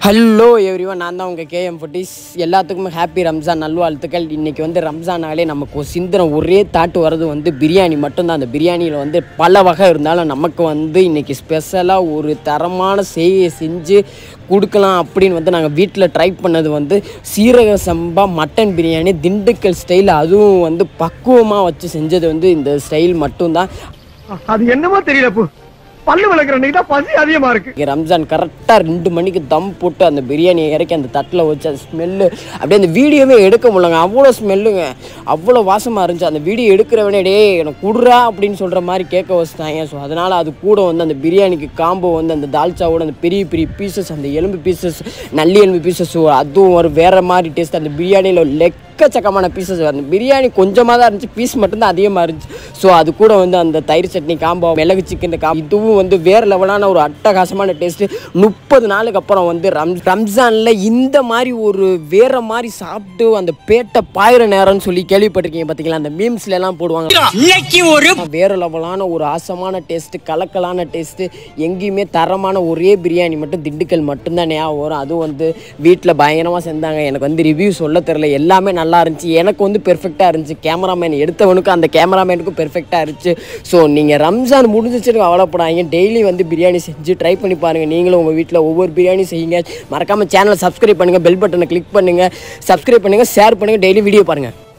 hello everyone நான் தான் உங்கள் கேஎம் ஃபுட்டிஸ் எல்லாத்துக்குமே ஹாப்பி ரம்ஜான் நல்வாழ்த்துக்கள் இன்றைக்கி வந்து ரம்ஜானாலே நமக்கு ஒரு சிந்தனை ஒரே தாட்டு வர்றது வந்து பிரியாணி மட்டும்தான் அந்த பிரியாணியில் வந்து பல வகை இருந்தாலும் நமக்கு வந்து இன்றைக்கி ஸ்பெஷலாக ஒரு தரமான செய்கையை செஞ்சு கொடுக்கலாம் அப்படின்னு வந்து நாங்கள் வீட்டில் ட்ரை பண்ணது வந்து சீரக சம்பா மட்டன் பிரியாணி திண்டுக்கல் ஸ்டைல் அதுவும் வந்து பக்குவமாக வச்சு செஞ்சது வந்து இந்த ஸ்டைல் மட்டும்தான் அது என்னமோ தெரியல பு பல்லு விளக்குற அன்னைக்கு தான் பசி அதிகமா இருக்கு இங்கே ரம்ஜான் கரெக்டாக ரெண்டு மணிக்கு தம் போட்டு அந்த பிரியாணியை இறக்கி அந்த தட்டில் வச்சு அந்த ஸ்மெல்லு அப்படியே அந்த வீடியோவே எடுக்க முடியலங்க அவ்வளோ ஸ்மெல்லுங்க அவ்வளோ வாசமாக இருந்துச்சு அந்த வீடியோ எடுக்கிறவனே டேய் எனக்கு குடுறா அப்படின்னு சொல்கிற மாதிரி கேட்க வச்சுட்டாங்க ஸோ அதனால் அது கூட வந்து அந்த பிரியாணிக்கு காம்போ வந்து அந்த தால்ச்சாவோட அந்த பெரிய பெரிய பீசஸ் அந்த எலும்பு பீசஸ் நல்லி எலும்பு பீசஸ் அதுவும் ஒரு வேறு மாதிரி டேஸ்ட் அந்த பிரியாணியில் லெக் எக்கச்சக்கமான பீசஸ் அந்த பிரியாணி கொஞ்சமாக தான் இருந்துச்சு பீஸ் மட்டும்தான் அதிகமாக இருந்துச்சு ஸோ அது கூட வந்து அந்த தயிர் சட்னி காம்போ மிளகு சிக்கன் காம்போ இதுவும் வந்து வேறு லெவலான ஒரு அட்டகாசமான டேஸ்ட்டு முப்பது நாளுக்கு அப்புறம் வந்து ரம் ரம்ஜானில் இந்த மாதிரி ஒரு வேறு மாதிரி சாப்பிட்டு அந்த பேட்டை பாயிர நேரம்னு சொல்லி கேள்விப்பட்டிருக்கீங்க பார்த்தீங்களா அந்த மீம்ஸ்ல எல்லாம் போடுவாங்க இன்னைக்கு ஒரு வேறு லெவலான ஒரு ஆசமான டேஸ்ட்டு கலக்கலான டேஸ்ட்டு எங்கேயுமே தரமான ஒரே பிரியாணி மட்டும் திண்டுக்கல் மட்டும்தான் ஞாபகம் வரும் அதுவும் வந்து வீட்டில் பயங்கரமாக செஞ்சாங்க எனக்கு வந்து ரிவ்யூ சொல்ல தெரில எல்லாமே நல்லா இருந்துச்சு எனக்கு வந்து பெர்ஃபெக்டாக இருந்துச்சு கேமராமேன் எடுத்தவனுக்கும் அந்த கேமராமேனுக்கும் பெர்ஃபெக்டாக இருந்துச்சு ஸோ நீங்கள் ரம்ஜான் முடிஞ்சிச்சுன்னு கவலைப்படாதீங்க டெய்லி வந்து பிரியாணி செஞ்சு ட்ரை பண்ணி பாருங்கள் நீங்களும் உங்கள் வீட்டில் ஒவ்வொரு பிரியாணி செய்யுங்க மறக்காமல் சேனலை சப்ஸ்கிரைப் பண்ணுங்கள் பெல் பட்டனை கிளிக் பண்ணுங்கள் சப்ஸ்கிரைப் பண்ணுங்கள் ஷேர் பண்ணுங்கள் டெய்லி வீடியோ பாருங்கள்